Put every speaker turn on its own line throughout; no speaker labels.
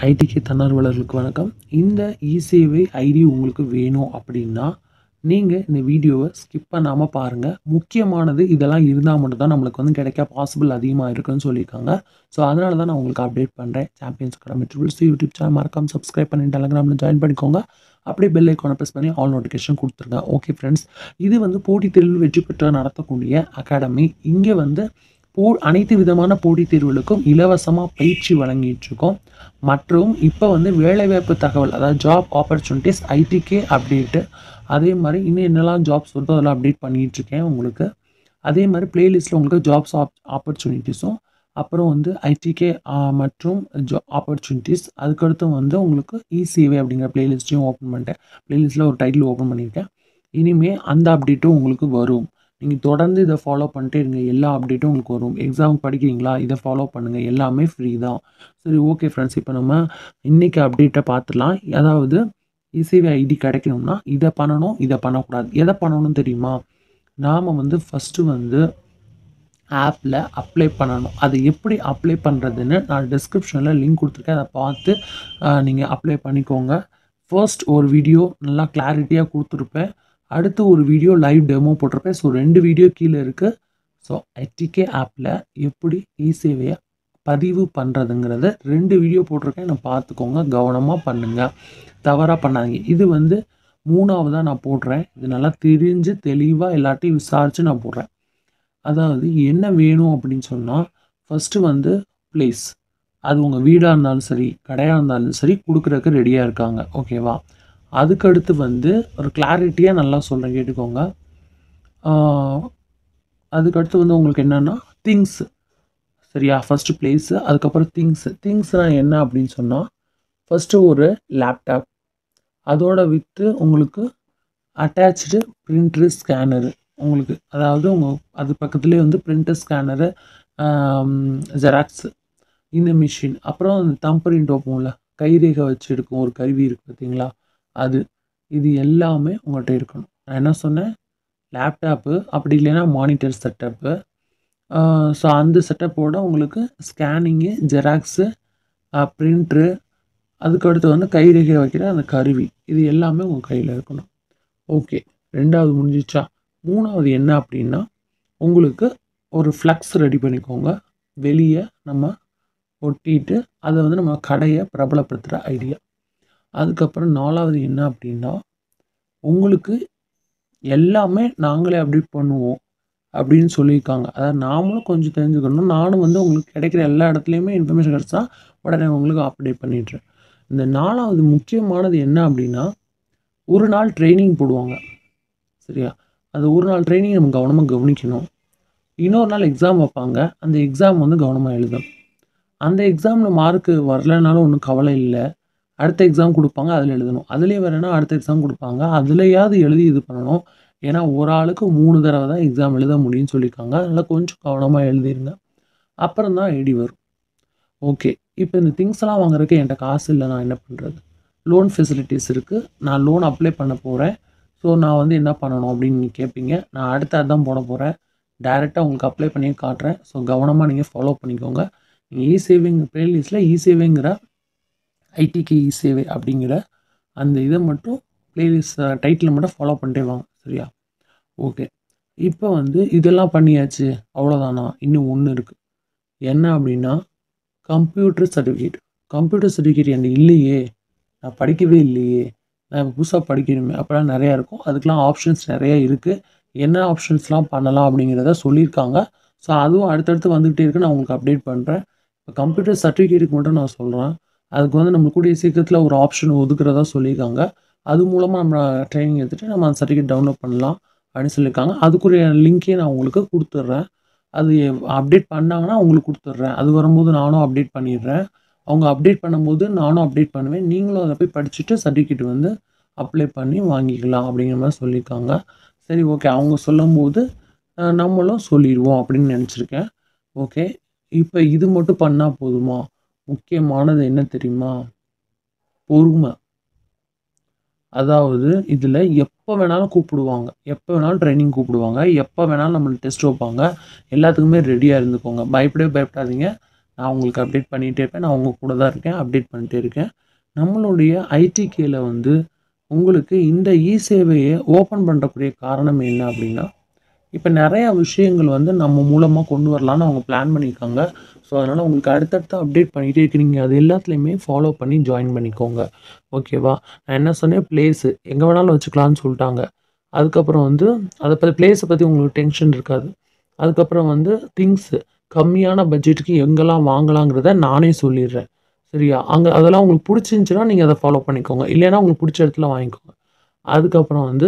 IDK தன்னார்வலர்களுக்கு வணக்கம் இந்த இசேவை ID உங்களுக்கு வேணும் அப்படின்னா நீங்கள் இந்த வீடியோவை ஸ்கிப் பண்ணாமல் பாருங்கள் முக்கியமானது இதெல்லாம் இருந்தால் மட்டும்தான் நம்மளுக்கு வந்து கிடைக்க பாசிபிள் அதிகமாக இருக்குன்னு சொல்லியிருக்காங்க ஸோ அதனால தான் நான் உங்களுக்கு அப்டேட் பண்ணுறேன் champions academy triples YouTube channel மறக்காம சப்ஸ்கிரைப் பண்ணி டெலகிராமில் ஜாயின் பண்ணிக்கோங்க அப்படியே பெல் ஐக்கானை ப்ரெஸ் பண்ணி ஆல் நோட்டிஃபிகேஷன் கொடுத்துருங்க ஓகே ஃப்ரெண்ட்ஸ் இது வந்து போட்டித் தேர்வில் வெற்றி பெற்று நடத்தக்கூடிய அகாடமி இங்கே வந்து போ அனைத்து விதமான போட்டித் தேர்வுகளுக்கும் இலவசமாக பயிற்சி வழங்கிட்டு இருக்கோம் மற்றும் இப்போ வந்து வேலைவாய்ப்பு தகவல் அதாவது ஜாப் ஆப்பர்ச்சுனிட்டிஸ் ஐடிகே அப்டேட்டு அதே மாதிரி இன்னும் என்னெல்லாம் ஜாப்ஸ் வருதோ அதெல்லாம் அப்டேட் பண்ணிகிட்டு இருக்கேன் உங்களுக்கு அதே மாதிரி பிளேலிஸ்ட்டில் உங்களுக்கு ஜாப்ஸ் ஆப் ஆப்பர்ச்சுனிட்டிஸும் அப்புறம் வந்து ஐடிகே மற்றும் ஜா ஆப்பர்ச்சுனிட்டிஸ் அதுக்கடுத்து வந்து உங்களுக்கு இசிஏவை அப்படிங்கிற பிளேலிஸ்ட்டையும் ஓப்பன் பண்ணிட்டேன் பிளேலிஸ்ட்டில் ஒரு டைட்டில் ஓப்பன் பண்ணியிருக்கேன் இனிமேல் அந்த அப்டேட்டும் உங்களுக்கு வரும் நீங்கள் தொடர்ந்து இதை ஃபாலோ பண்ணிட்டே இருங்க எல்லா அப்டேட்டும் உங்களுக்கு வரும் எக்ஸாம் படிக்கிறீங்களா இதை ஃபாலோ பண்ணுங்கள் எல்லாமே ஃப்ரீ தான் சரி ஓகே ஃப்ரெண்ட்ஸ் இப்போ நம்ம இன்றைக்கி அப்டேட்டை பார்த்துடலாம் அதாவது இசிவி ஐடி கிடைக்கணும்னா இதை பண்ணணும் இதை பண்ணக்கூடாது எதை பண்ணணும் தெரியுமா நாம் வந்து ஃபஸ்ட்டு வந்து ஆப்பில் அப்ளை பண்ணணும் அது எப்படி அப்ளை பண்ணுறதுன்னு நான் டிஸ்கிரிப்ஷனில் லிங்க் கொடுத்துருக்கேன் அதை பார்த்து நீங்கள் அப்ளை பண்ணிக்கோங்க ஃபர்ஸ்ட் ஒரு வீடியோ நல்லா கிளாரிட்டியாக கொடுத்துருப்பேன் அடுத்து ஒரு வீடியோ லைவ் டெமோ போட்டிருப்பேன் ஸோ ரெண்டு வீடியோ கீழே இருக்குது ஸோ ஐடிகே ஆப்பில் எப்படி இசேவையை பதிவு பண்ணுறதுங்கிறத ரெண்டு வீடியோ போட்டிருக்கேன் நான் பார்த்துக்கோங்க கவனமாக பண்ணுங்கள் தவறாக பண்ணாதீங்க இது வந்து மூணாவதாக நான் போடுறேன் இது நல்லா தெரிஞ்சு தெளிவாக எல்லாத்தையும் விசாரித்து நான் போடுறேன் அதாவது என்ன வேணும் அப்படின்னு சொன்னால் ஃபஸ்ட்டு வந்து பிளேஸ் அது உங்கள் வீடாக இருந்தாலும் சரி கடையாக இருந்தாலும் சரி கொடுக்குறதுக்கு ரெடியாக இருக்காங்க ஓகேவா அதுக்கடுத்து வந்து ஒரு கிளாரிட்டியாக நல்லா சொல்கிறேன் கேட்டுக்கோங்க அதுக்கடுத்து வந்து உங்களுக்கு என்னென்னா திங்ஸு சரியா ஃபஸ்ட்டு பிளேஸு அதுக்கப்புறம் திங்ஸு திங்ஸ்னால் என்ன அப்படின்னு சொன்னால் ஃபஸ்ட்டு ஒரு லேப்டாப் அதோட வித்து உங்களுக்கு அட்டாச்சு பிரிண்ட்ரு ஸ்கேனரு உங்களுக்கு அதாவது உங்கள் அது பக்கத்துலேயே வந்து பிரிண்டர் ஸ்கேனரு ஜெராக்ஸு இந்த மிஷின் அப்புறம் அந்த தம் பிரிண்ட் வைப்போம்ல கைரேகை வச்சு எடுக்கும் ஒரு கருவி இருக்குது பார்த்தீங்களா அது இது எல்லாமே உங்கள்கிட்ட இருக்கணும் நான் என்ன சொன்னேன் லேப்டாப்பு அப்படி இல்லைன்னா மானிட்டர் செட்டப்பு ஸோ அந்த செட்டப்போட உங்களுக்கு ஸ்கேனிங்கு ஜெராக்ஸு ப்ரிண்ட்ரு அதுக்கடுத்து வந்து கைரேகை வைக்கிற அந்த கருவி இது எல்லாமே உங்கள் கையில் இருக்கணும் ஓகே ரெண்டாவது முடிஞ்சிச்சா மூணாவது என்ன அப்படின்னா உங்களுக்கு ஒரு ஃப்ளக்ஸ் ரெடி பண்ணிக்கோங்க வெளியே நம்ம ஒட்டிட்டு அதை வந்து நம்ம கடையை பிரபலப்படுத்துகிற ஐடியா அதுக்கப்புறம் நாலாவது என்ன அப்படின்னா உங்களுக்கு எல்லாமே நாங்களே அப்டேட் பண்ணுவோம் அப்படின்னு சொல்லியிருக்காங்க அதாவது நாமளும் கொஞ்சம் தெரிஞ்சுக்கணும் நானும் வந்து உங்களுக்கு கிடைக்கிற எல்லா இடத்துலையுமே இன்ஃபர்மேஷன் கிடச்சா உடனே உங்களுக்கு அப்டேட் பண்ணிடுறேன் இந்த நாலாவது முக்கியமானது என்ன அப்படின்னா ஒரு நாள் ட்ரைனிங் போடுவாங்க சரியா அந்த ஒரு நாள் ட்ரைனிங் நம்ம கவனமாக கவனிக்கணும் இன்னொரு நாள் எக்ஸாம் வைப்பாங்க அந்த எக்ஸாம் வந்து கவனமாக எழுதணும் அந்த எக்ஸாமில் மார்க்கு வரலனாலும் ஒன்றும் கவலை இல்லை அடுத்த எக்ஸாம் கொடுப்பாங்க அதில் எழுதணும் அதுலேயே வரேன்னா அடுத்த எக்ஸாம் கொடுப்பாங்க அதுலையாவது எழுதி இது பண்ணணும் ஏன்னா ஒரு ஆளுக்கு மூணு தடவை தான் எக்ஸாம் எழுத முடியும்னு சொல்லியிருக்காங்க அதனால் கொஞ்சம் கவனமாக எழுதிருங்க அப்புறம் தான் ஐடி வரும் ஓகே இப்போ இந்த திங்ஸ் எல்லாம் வாங்குறதுக்கு என்கிட்ட காசு இல்லை நான் என்ன பண்ணுறது லோன் ஃபெசிலிட்டிஸ் இருக்குது நான் லோன் அப்ளை பண்ண போகிறேன் ஸோ நான் வந்து என்ன பண்ணணும் அப்படின்னு நீங்கள் கேட்பீங்க நான் அடுத்து அதான் போட போகிறேன் டைரெக்டாக உங்களுக்கு அப்ளை பண்ணி காட்டுறேன் ஸோ கவனமாக நீங்கள் ஃபாலோ பண்ணிக்கோங்க நீங்கள் இ சேவிங் ப்ளேலிஸ்ட்டில் இ சேவைங்கிற ஐடிகே இ சேவை அப்படிங்கிற அந்த இதை மட்டும் ப்ளேலிஸ்ட் டைட்டில் மட்டும் ஃபாலோ பண்ணிட்டே வாங்க சரியா ஓகே இப்போ வந்து இதெல்லாம் பண்ணியாச்சு அவ்வளோதானா இன்னும் ஒன்று இருக்குது என்ன அப்படின்னா கம்ப்யூட்டர் சர்டிஃபிகேட் கம்ப்யூட்டர் சர்டிஃபிகேட் என்கிட்ட இல்லையே நான் படிக்கவே இல்லையே நான் இப்போ புதுசாக படிக்கணுமே அப்போலாம் நிறையா இருக்கும் அதுக்கெலாம் ஆப்ஷன்ஸ் நிறையா இருக்குது என்ன ஆப்ஷன்ஸ்லாம் பண்ணலாம் அப்படிங்கிறத சொல்லியிருக்காங்க ஸோ அதுவும் அடுத்தடுத்து வந்துகிட்டே இருக்குது நான் உங்களுக்கு அப்டேட் பண்ணுறேன் இப்போ கம்ப்யூட்டர் சர்டிஃபிகேட்டுக்கு மட்டும் நான் சொல்கிறேன் அதுக்கு வந்து நம்ம கூடிய சீக்கிரத்தில் ஒரு ஆப்ஷன் ஒதுக்குறதா சொல்லியிருக்காங்க அது மூலமாக நம்ம ட்ரைனிங் எடுத்துகிட்டு நம்ம அந்த சர்டிஃபிகேட் டவுன்லோட் பண்ணலாம் அப்படின்னு சொல்லியிருக்காங்க அதுக்குரிய லிங்க்கே நான் உங்களுக்கு கொடுத்துட்றேன் அது அப்டேட் பண்ணாங்கன்னா உங்களுக்கு கொடுத்துட்றேன் அது வரும்போது நானும் அப்டேட் பண்ணிடுறேன் அவங்க அப்டேட் பண்ணும்போது நானும் அப்டேட் பண்ணுவேன் நீங்களும் அதை போய் படிச்சுட்டு சர்டிஃபிகேட் வந்து அப்ளை பண்ணி வாங்கிக்கலாம் அப்படிங்கிற மாதிரி சொல்லியிருக்காங்க சரி ஓகே அவங்க சொல்லும்போது நம்மளும் சொல்லிடுவோம் அப்படின்னு நினச்சிருக்கேன் ஓகே இப்போ இது மட்டும் பண்ணால் போதுமா முக்கியமானது என்ன தெரியுமா பொறுமை அதாவது இதில் எப்போ வேணாலும் கூப்பிடுவாங்க எப்போ வேணாலும் ட்ரைனிங் கூப்பிடுவாங்க எப்போ வேணாலும் நம்மளுக்கு டெஸ்ட் வைப்பாங்க எல்லாத்துக்குமே ரெடியாக இருந்துக்கோங்க பயப்படவே பயப்படாதீங்க நான் உங்களுக்கு அப்டேட் பண்ணிகிட்டே இருப்பேன் நான் உங்கள் கூட தான் இருக்கேன் அப்டேட் பண்ணிட்டே இருக்கேன் நம்மளுடைய ஐடிகேல வந்து உங்களுக்கு இந்த இ சேவையை ஓப்பன் பண்ணுறக்கூடிய காரணம் என்ன அப்படின்னா இப்போ நிறையா விஷயங்கள் வந்து நம்ம மூலமாக கொண்டு வரலான்னு அவங்க பிளான் பண்ணியிருக்காங்க ஸோ அதனால் உங்களுக்கு அடுத்தடுத்து அப்டேட் பண்ணிகிட்டே இருக்கிறீங்க அது எல்லாத்துலேயுமே ஃபாலோ பண்ணி ஜாயின் பண்ணிக்கோங்க ஓகேவா நான் என்ன சொன்னேன் பிளேஸு எங்கே வேணாலும் வச்சுக்கலான்னு சொல்லிட்டாங்க அதுக்கப்புறம் வந்து அதை பற்றி பிளேஸை பற்றி உங்களுக்கு டென்ஷன் இருக்காது அதுக்கப்புறம் வந்து திங்ஸு கம்மியான பட்ஜெட்டுக்கு எங்கெல்லாம் வாங்கலாங்கிறத நானே சொல்லிடுறேன் சரியா அங்கே அதெல்லாம் உங்களுக்கு பிடிச்சிருந்துச்சின்னா நீங்கள் அதை ஃபாலோ பண்ணிக்கோங்க இல்லைன்னா உங்களுக்கு பிடிச்ச இடத்துல வாங்கிக்கோங்க அதுக்கப்புறம் வந்து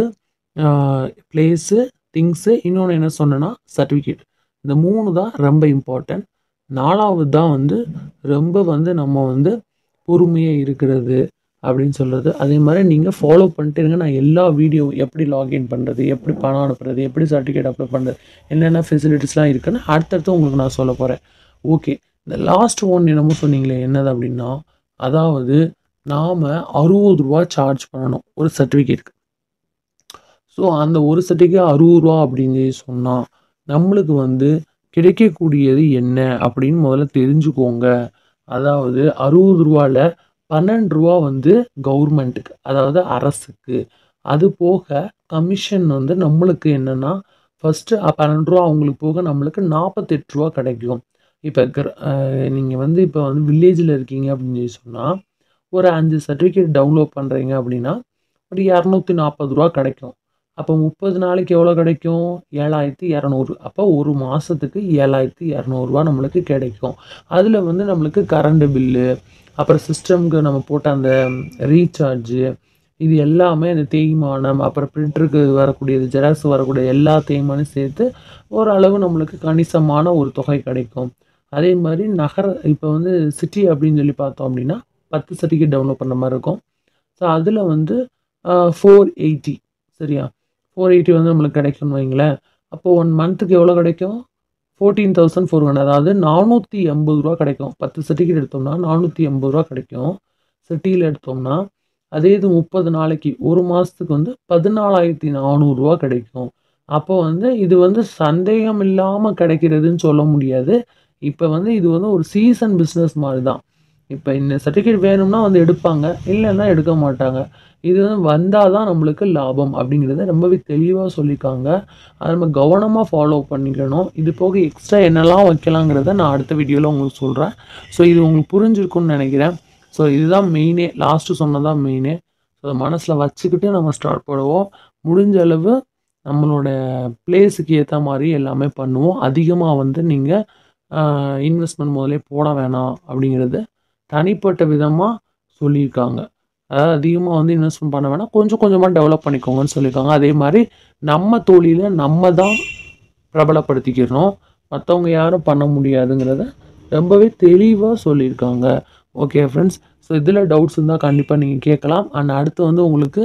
பிளேஸு திங்ஸு இன்னொன்று என்ன சொன்னேன்னா சர்டிஃபிகேட் இந்த மூணு தான் ரொம்ப இம்பார்ட்டன்ட் நாலாவது தான் வந்து ரொம்ப வந்து நம்ம வந்து பொறுமையாக இருக்கிறது அப்படின்னு சொல்கிறது அதே மாதிரி நீங்கள் ஃபாலோ பண்ணிட்டு இருங்க நான் எல்லா வீடியோ எப்படி லாகின் பண்ணுறது எப்படி பணம் அனுப்புறது எப்படி சர்டிஃபிகேட் அப்ளை பண்ணுறது என்னென்ன ஃபெசிலிட்டிஸ்லாம் இருக்குன்னு அடுத்தடுத்து உங்களுக்கு நான் சொல்ல போகிறேன் ஓகே இந்த லாஸ்ட் ஒன் என்னமோ சொன்னீங்களே என்னது அப்படின்னா அதாவது நாம் அறுபது ரூபா சார்ஜ் பண்ணணும் ஒரு சர்டிஃபிகேட்டுக்கு ஸோ அந்த ஒரு சர்டிஃபிகேட் அறுபது ரூபா அப்படின்னு சொல்லி சொன்னால் நம்மளுக்கு வந்து கிடைக்கக்கூடியது என்ன அப்படின்னு முதல்ல தெரிஞ்சுக்கோங்க அதாவது அறுபது ரூபாவில் பன்னெண்டு ரூபா வந்து கவர்மெண்ட்டுக்கு அதாவது அரசுக்கு அது போக கமிஷன் வந்து நம்மளுக்கு என்னென்னா ஃபஸ்ட்டு பன்னெண்டு ரூபா அவங்களுக்கு போக நம்மளுக்கு நாற்பத்தெட்டு ரூபா கிடைக்கும் இப்போ நீங்கள் வந்து இப்போ வந்து வில்லேஜில் இருக்கீங்க அப்படின்னு சொல்லி சொன்னால் ஒரு அஞ்சு சர்டிஃபிகேட் டவுன்லோட் பண்ணுறீங்க அப்படின்னா ஒரு இரநூத்தி நாற்பது ரூபா கிடைக்கும் அப்போ முப்பது நாளைக்கு எவ்வளோ கிடைக்கும் ஏழாயிரத்தி இரநூறு அப்போ ஒரு மாதத்துக்கு ஏழாயிரத்தி இரநூறுவா நம்மளுக்கு கிடைக்கும் அதில் வந்து நம்மளுக்கு கரண்ட்டு பில்லு அப்புறம் சிஸ்டம்க்கு நம்ம போட்ட அந்த ரீசார்ஜு இது எல்லாமே அந்த தேய்மானம் அப்புறம் பிரிண்டருக்கு வரக்கூடியது ஜெராக்ஸ் வரக்கூடிய எல்லா தேய்மானம் சேர்த்து ஓரளவு நம்மளுக்கு கணிசமான ஒரு தொகை கிடைக்கும் அதே மாதிரி நகர இப்போ வந்து சிட்டி அப்படின்னு சொல்லி பார்த்தோம் அப்படின்னா பத்து சர்டிஃபிகேட் டவுன்லோட் பண்ண மாதிரி இருக்கும் ஸோ அதில் வந்து ஃபோர் எயிட்டி சரியா ஃபோர் எயிட்டி வந்து நம்மளுக்கு கிடைக்கும்னு வைங்களேன் அப்போது ஒன் மந்த்துக்கு எவ்வளோ கிடைக்கும் ஃபோர்டீன் தௌசண்ட் ஃபோர் ஹண்ட்ரட் அதாவது நானூற்றி எண்பது ரூபா கிடைக்கும் பத்து சர்டிஃபிகேட் எடுத்தோம்னா நானூற்றி எண்பது ரூபா கிடைக்கும் சிட்டியில் எடுத்தோம்னா அதே இது முப்பது நாளைக்கு ஒரு மாதத்துக்கு வந்து பதினாலாயிரத்தி நானூறுரூவா கிடைக்கும் அப்போ வந்து இது வந்து சந்தேகம் இல்லாமல் கிடைக்கிறதுன்னு சொல்ல முடியாது இப்போ வந்து இது வந்து ஒரு சீசன் பிஸ்னஸ் மாதிரி தான் இப்போ இந்த சர்டிஃபிகேட் வேணும்னா வந்து எடுப்பாங்க இல்லைன்னா எடுக்க மாட்டாங்க இது வந்து வந்தால் தான் நம்மளுக்கு லாபம் அப்படிங்கிறத ரொம்பவே தெளிவாக சொல்லியிருக்காங்க அதை நம்ம கவனமாக ஃபாலோ பண்ணிக்கணும் இது போக எக்ஸ்ட்ரா என்னெல்லாம் வைக்கலாங்கிறத நான் அடுத்த வீடியோவில் உங்களுக்கு சொல்கிறேன் ஸோ இது உங்களுக்கு புரிஞ்சிருக்கும்னு நினைக்கிறேன் ஸோ இதுதான் மெயினே லாஸ்ட்டு சொன்னதான் மெயினே ஸோ அதை மனசில் வச்சுக்கிட்டு நம்ம ஸ்டார்ட் பண்ணுவோம் முடிஞ்ச அளவு நம்மளோட பிளேஸுக்கு ஏற்ற மாதிரி எல்லாமே பண்ணுவோம் அதிகமாக வந்து நீங்கள் இன்வெஸ்ட்மெண்ட் முதலே போட வேணாம் அப்படிங்கிறது தனிப்பட்ட விதமாக சொல்லியிருக்காங்க அதாவது அதிகமாக வந்து இன்வெஸ்ட்மெண்ட் பண்ண வேணாம் கொஞ்சம் கொஞ்சமாக டெவலப் பண்ணிக்கோங்கன்னு சொல்லியிருக்காங்க அதே மாதிரி நம்ம தொழிலை நம்ம தான் பிரபலப்படுத்திக்கிறணும் மற்றவங்க யாரும் பண்ண முடியாதுங்கிறத ரொம்பவே தெளிவாக சொல்லியிருக்காங்க ஓகே ஃப்ரெண்ட்ஸ் ஸோ இதில் டவுட்ஸ் இருந்தால் கண்டிப்பாக நீங்கள் கேட்கலாம் அண்ட் அடுத்து வந்து உங்களுக்கு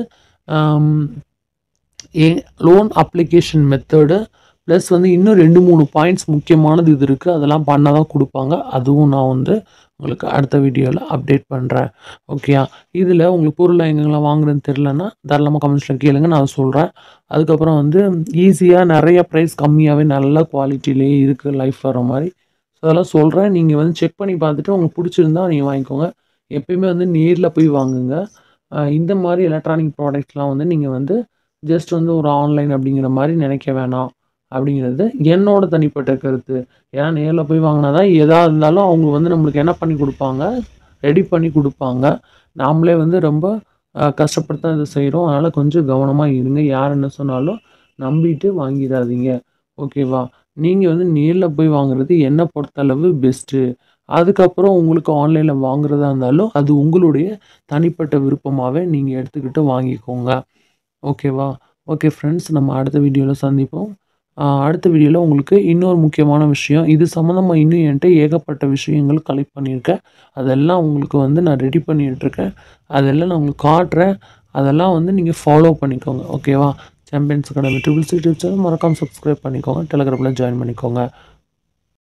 a loan application method plus வந்து இன்னும் ரெண்டு மூணு பாயிண்ட்ஸ் முக்கியமானது இது இருக்குது அதெல்லாம் பண்ண தான் கொடுப்பாங்க அதுவும் நான் வந்து உங்களுக்கு அடுத்த வீடியோவில் அப்டேட் பண்ணுறேன் ஓகேயா இதில் உங்களுக்கு பொருள் எங்கெங்கெல்லாம் வாங்குறதுன்னு தெரிலன்னா தாராளமாக கமெண்ட்ஸில் கேளுங்க நான் சொல்கிறேன் அதுக்கப்புறம் வந்து ஈஸியாக நிறைய ப்ரைஸ் கம்மியாகவே நல்ல குவாலிட்டிலேயே இருக்குது லைஃப் வர மாதிரி ஸோ அதெல்லாம் சொல்கிறேன் நீங்கள் வந்து செக் பண்ணி பார்த்துட்டு உங்களுக்கு பிடிச்சிருந்தா நீங்கள் வாங்கிக்கோங்க எப்பயுமே வந்து நேரில் போய் வாங்குங்க அஹ் இந்த மாதிரி எலக்ட்ரானிக் ப்ராடக்ட்ஸ்லாம் வந்து நீங்கள் வந்து ஜஸ்ட் வந்து ஒரு ஆன்லைன் அப்படிங்கிற மாதிரி நினைக்க வேணாம் அப்படிங்கிறது என்னோட தனிப்பட்ட கருத்து ஏன்னா நேரில் போய் வாங்கினா தான் எதாக இருந்தாலும் அவங்க வந்து நம்மளுக்கு என்ன பண்ணி கொடுப்பாங்க ரெடி பண்ணி கொடுப்பாங்க நாமளே வந்து ரொம்ப அஹ், கஷ்டப்பட்டு தான் இதை செய்கிறோம் அதனால் கொஞ்சம் கவனமாக இருங்க யார் என்ன சொன்னாலும் நம்பிட்டு வாங்கிடாதீங்க ஓகேவா நீங்கள் வந்து நேரில் போய் வாங்குறது என்னை பொறுத்தளவு பெஸ்ட்டு அதுக்கப்புறம் உங்களுக்கு ஆன்லைனில் வாங்குறதா இருந்தாலும் அது உங்களுடைய தனிப்பட்ட விருப்பமாகவே நீங்கள் எடுத்துக்கிட்டு வாங்கிக்கோங்க ஓகேவா ஓகே ஃப்ரெண்ட்ஸ் நம்ம அடுத்த வீடியோவில் சந்திப்போம் ஆஹ் அடுத்த வீடியோவில் உங்களுக்கு இன்னொரு முக்கியமான விஷயம் இது சம்மந்தமாக இன்னும் என்கிட்ட ஏகப்பட்ட விஷயங்கள் கலெக்ட் பண்ணியிருக்கேன் அதெல்லாம் உங்களுக்கு வந்து நான் ரெடி பண்ணிகிட்ருக்கேன் அதெல்லாம் நான் உங்களுக்கு காட்டுறேன் அதெல்லாம் வந்து நீங்கள் ஃபாலோ பண்ணிக்கோங்க ஓகேவா champions academy triple C tips மறக்காமல் சப்ஸ்கிரைப் பண்ணிக்கோங்க டெலிகிராமில் ஜாயின் பண்ணிக்கோங்க